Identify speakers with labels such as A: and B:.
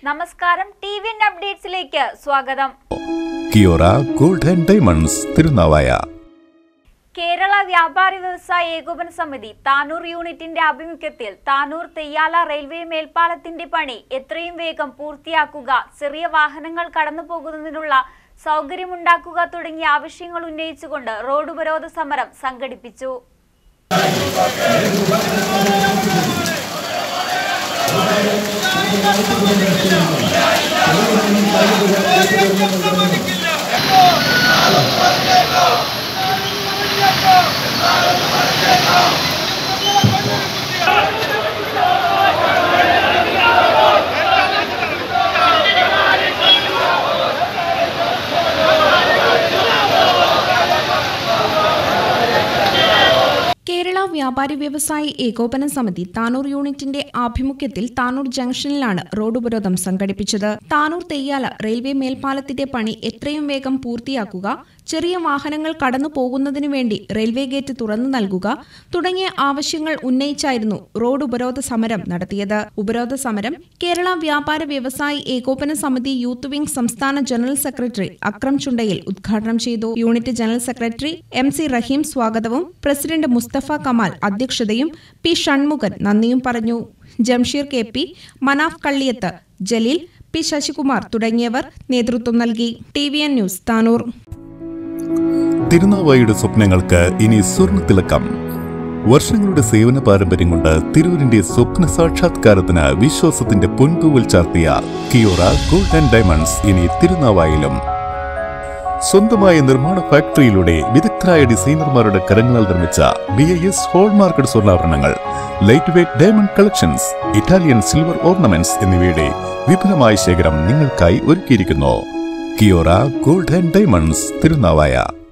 A: നമസ്കാരം T V N അപ്ഡേറ്റ്സിലേക്ക് സ്വാഗതം
B: Kiora gold and diamonds Tirunavaya
A: Kerala വ്യാപാരി വ്യവസായ ഏകോപന സമിതി താനൂർ യൂണിറ്റിന്റെ ആഭിമുഖ്യത്തിൽ താനൂർ തെയ്യാല റെയിൽവേ മേൽപ്പാലത്തിന്റെ പണി എത്രയും വേഗം പൂർത്തിയാക്കുക ചെറിയ വാഹനങ്ങൾ കടന്നു പോകുന്നതിനുള്ള സൗകര്യമുണ്ടാക്കുക തുടങ്ങിയ ആവശ്യങ്ങൾ ഉന്നയിച്ചുകൊണ്ട് റോഡ് ഉപരോധ സമരം സംഘടിപ്പിച്ചു
C: കേരള വ്യാപാരി വ്യവസായി ഏകോപന സമിതി താനൂർ യൂണിറ്റിന്റെ ആഭിമുഖ്യത്തിൽ താനൂർ ജംഗ്ഷനിലാണ് റോഡ് ഉപരോധം സംഘടിപ്പിച്ചത് താനൂർ തെയ്യാല റെയിൽവേ മേൽപ്പാലത്തിന്റെ പണി എത്രയും വേഗം പൂർത്തിയാക്കുക ചെറിയ വാഹനങ്ങൾ കടന്നു പോകുന്നതിനു വേണ്ടി റെയിൽവേ ഗേറ്റ് തുറന്നു നൽകുക തുടങ്ങിയ ആവശ്യങ്ങൾ ഉന്നയിച്ചായിരുന്നു റോഡ് ഉപരോധ സമരം നടത്തിയത് ഉപരോധ സമരം കേരള വ്യാപാര വ്യവസായി ഏകോപന സമിതി യൂത്ത് വിംഗ് സംസ്ഥാന ജനറൽ സെക്രട്ടറി അക്രം ചുണ്ടയിൽ ഉദ്ഘാടനം ചെയ്തു unit general secretary M C Rahim സ്വാഗതവും പ്രസിഡന്റ് മുസ്തഫ കമാൽ അധ്യക്ഷതയും പി ഷൺമുഖൻ നന്ദിയും പറഞ്ഞു Jamsheer K P Manaf Kalliyath Jaleel P Sasikumar തുടങ്ങിയവർ നേതൃത്വം നൽകി T V N news Tanur
B: തിരുനാവായയുടെ സ്വപ്നങ്ങൾക്ക് ഇനി സ്വർണ്ണ തിളക്കം വർഷങ്ങളുടെ സേവന പാരമ്പര്യം കൊണ്ട് തിരൂരിന്റെ സ്വപ്ന സാക്ഷാത്കാരത്തിന് വിശ്വാസത്തിന്റെ പൊൻതൂവൽ ചാർത്തിയ കിയോറ ഗോൾഡ് ആൻഡ് ഡയമണ്ട്സ് ഇനി തിരുനാവായിലും സ്വന്തമായ നിർമ്മാണ ഫാക്ടറിയിലൂടെ വിദഗ്ധരായ ഡിസൈനർമാരുടെ കരങ്ങളാൽ നിർമ്മിച്ച ബി ഐ എസ് ഹോൾമാർക്കഡ് സ്വർണ്ണാഭരണങ്ങൾ light weight diamond collections Italian silver ornaments എന്നിവയുടെ വിപുലമായ ശേഖരം നിങ്ങൾക്കായി ഒരുക്കിയിരിക്കുന്നു Kiora gold and diamonds Thirunavaya